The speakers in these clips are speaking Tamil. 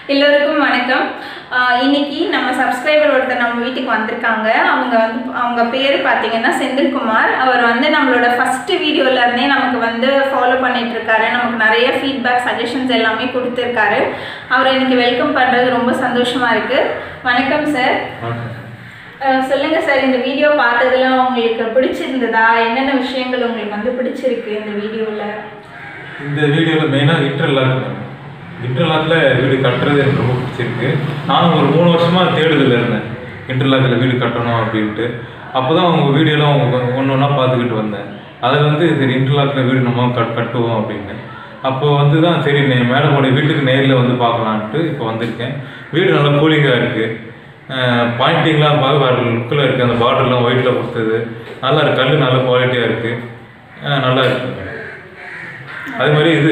எல்லோருக்கும் வணக்கம் ஆஹ் இன்னைக்கு நம்ம சப்ஸ்கிரைபர் ஒருத்தர் நம்ம வீட்டுக்கு வந்திருக்காங்க அவங்க வந்து அவங்க பேர் பார்த்தீங்கன்னா செந்தில்குமார் அவர் வந்து நம்மளோட ஃபர்ஸ்ட் வீடியோல இருந்தே நமக்கு வந்து ஃபாலோ பண்ணிட்டு இருக்காரு நமக்கு நிறைய ஃபீட்பேக் சஜஷன்ஸ் எல்லாமே கொடுத்துருக்காரு அவரை இன்னைக்கு வெல்கம் பண்ணுறது ரொம்ப சந்தோஷமா இருக்கு வணக்கம் சார் ஆஹ் சொல்லுங்க சார் இந்த வீடியோ பார்த்ததுல உங்களுக்கு பிடிச்சிருந்ததா என்னென்ன விஷயங்கள் உங்களுக்கு வந்து பிடிச்சிருக்கு இந்த வீடியோவில் இந்த வீடியோவில் மெயினாக இன்டர்லாக் இன்டர்லாக்கில் வீடு கட்டுறது எனக்கு ரொம்ப பிடிச்சிருக்கு நானும் ஒரு மூணு வருஷமாக தேடுதல் இருந்தேன் இன்டர்லாக்கில் வீடு கட்டணும் அப்படின்ட்டு அப்போ தான் உங்கள் வீடியோலாம் ஒன்று ஒன்றா பார்த்துக்கிட்டு வந்தேன் அதில் வந்து சரி இன்டர்லாக்கில் வீடு நம்ம கட் கட்டுவோம் அப்படின்னு அப்போ வந்து தான் சரி நே மேடமோடைய வீட்டுக்கு நேரில் வந்து பார்க்கலான்ட்டு இப்போ வந்திருக்கேன் வீடு நல்லா கூலிங்காக இருக்குது பாயிண்டிங்லாம் பார்க்க வேறு லுக்கில் இருக்குது அந்த பார்டர்லாம் ஒயிட்டில் கொடுத்தது நல்லா இருக்கு கல் நல்ல குவாலிட்டியாக இருக்குது நல்லா இருக்குது அது மாதிரி இது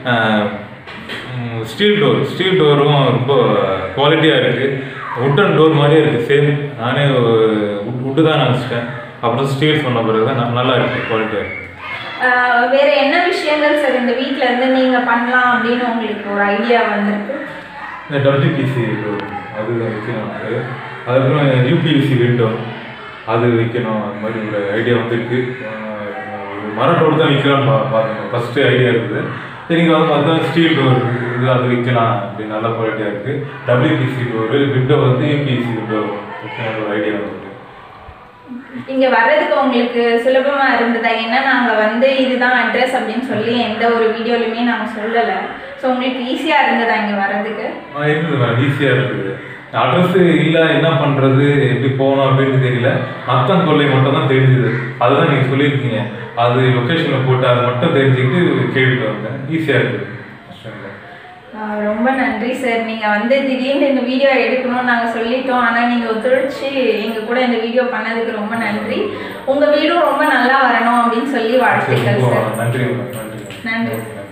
ஸ்டீல் டோர் ஸ்டீல் டோரும் ரொம்ப குவாலிட்டியாக இருக்குது உட்டன் டோர் மாதிரியே இருக்குது சேம் நானே உட்டு தான் நினச்சிட்டேன் அப்புறம் ஸ்டீல் சொன்ன பிறகு தான் ந- நல்லா இருக்குது குவாலிட்டியாக இருக்குது ஆஹ் வேற என்ன விஷயங்கள் சார் இந்த வீட்ல இருந்து நீங்க பண்ணலாம் அப்படின்னு உங்களுக்கு ஒரு ஐடியா வந்திருக்கு இந்த டபிள்யூபிசி அது வைக்கணும் அது அதுக்கப்புறம் யூபிஎஸ்சி விண்டோ அது வைக்கணும் அது மாதிரி ஒரு ஐடியா வந்திருக்கு ஆஹ் ஒரு மர டோர் தான் வைக்கலாம்னு பா பார்க்கணும் ஃபஸ்ட்டு ஐடியா இருக்குது சரி இங்கே வந்து பார்த்தா ஸ்டீல் டோர் இது அது வைக்கலாம் அப்படி நல்ல குவாலிட்டியாக இருக்குது டபிள்யூபிசி டோர் விண்டோ வந்து யூபிஎஸ்சி விண்டோ வைக்கணும் ஒரு ஐடியா வந்துருக்கு இங்க வர்றதுக்கு உங்களுக்கு சுலபமா இருந்ததா ஏன்னா நாங்க வந்து இதுதான் அட்ரஸ் அப்படின்னு சொல்லி எந்த ஒரு வீடியோலையுமே நாங்க சொல்லல ஸோ உங்களுக்கு ஈஸியா இருந்ததா இங்க வர்றதுக்கு ஆ, இருக்குது மேம் ஈஸியாக இருக்குது அட்ரஸ் இல்லை என்ன பண்ணுறது எப்படி போகணும் அப்படின்னு தெரியல அத்தம் கொள்ளை மட்டும் தான் தெரிஞ்சுது அதுதான் நீங்கள் சொல்லியிருக்கீங்க அது லொக்கேஷனில் போட்டு அதை மட்டும் தெரிஞ்சுக்கிட்டு கேட்டுட்டு வந்தேன் ஈஸியாக இருக்குது கஷ்டம் இல்லை ஆஹ் ரொம்ப நன்றி சார் நீங்க வந்து திடீர்னு இந்த வீடியோ எடுக்கணும்னு நாங்க சொல்லிட்டோம் ஆனா நீங்க ஒத்துழைச்சு எங்க கூட இந்த வீடியோ பண்ணதுக்கு ரொம்ப நன்றி உங்க வீடும் ரொம்ப நல்லா வரணும் அப்படின்னு சொல்லி வாழ்த்துக்கள் ரொம்ப சார் நன்றி மேம் நன்றி நன்றி. நன்றி